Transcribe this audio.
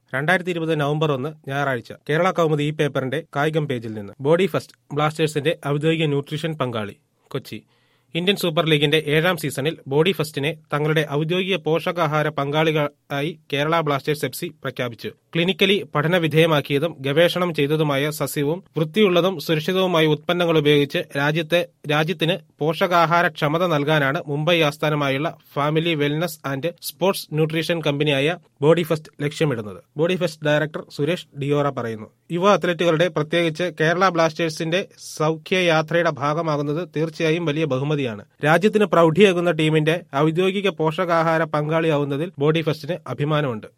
രണ്ടായിരത്തി ഇരുപത് നവംബർ ഒന്ന് ഞായറാഴ്ച കേരള കൗമുദി ഈ പേപ്പറിന്റെ കായികം പേജിൽ നിന്ന് ബോഡി ഫസ്റ്റ് ബ്ലാസ്റ്റേഴ്സിന്റെ ഔദ്യോഗിക ന്യൂട്രീഷൻ പങ്കാളി കൊച്ചി ഇന്ത്യൻ സൂപ്പർ ലീഗിന്റെ ഏഴാം സീസണിൽ ബോഡി ഫസ്റ്റിനെ തങ്ങളുടെ ഔദ്യോഗിക പോഷകാഹാര പങ്കാളികളായി കേരള ബ്ലാസ്റ്റേഴ്സ് എഫ് സി പ്രഖ്യാപിച്ചു ക്ലിനിക്കലി പഠന വിധേയമാക്കിയതും ഗവേഷണം ചെയ്തതുമായ സസ്യവും വൃത്തിയുള്ളതും സുരക്ഷിതവുമായ ഉത്പന്നങ്ങൾ ഉപയോഗിച്ച് രാജ്യത്തെ രാജ്യത്തിന് പോഷകാഹാര ക്ഷമത നൽകാനാണ് മുംബൈ ആസ്ഥാനമായുള്ള family wellness and sports nutrition കമ്പനിയായ ബോഡി ഫസ്റ്റ് ലക്ഷ്യമിടുന്നത് body first director Suresh Deora പറയുന്നു യുവ അത്ലറ്റുകളുടെ പ്രത്യേകിച്ച് കേരള ബ്ലാസ്റ്റേഴ്സിന്റെ സൗഖ്യയാത്രയുടെ ഭാഗമാകുന്നത് തീർച്ചയായും വലിയ ബഹുമതിയാണ് രാജ്യത്തിന് പ്രൗഢിയാകുന്ന ടീമിന്റെ ഔദ്യോഗിക പോഷകാഹാര പങ്കാളിയാവുന്നതിൽ ബോഡി ഫസ്റ്റിന് അഭിമാനമുണ്ട്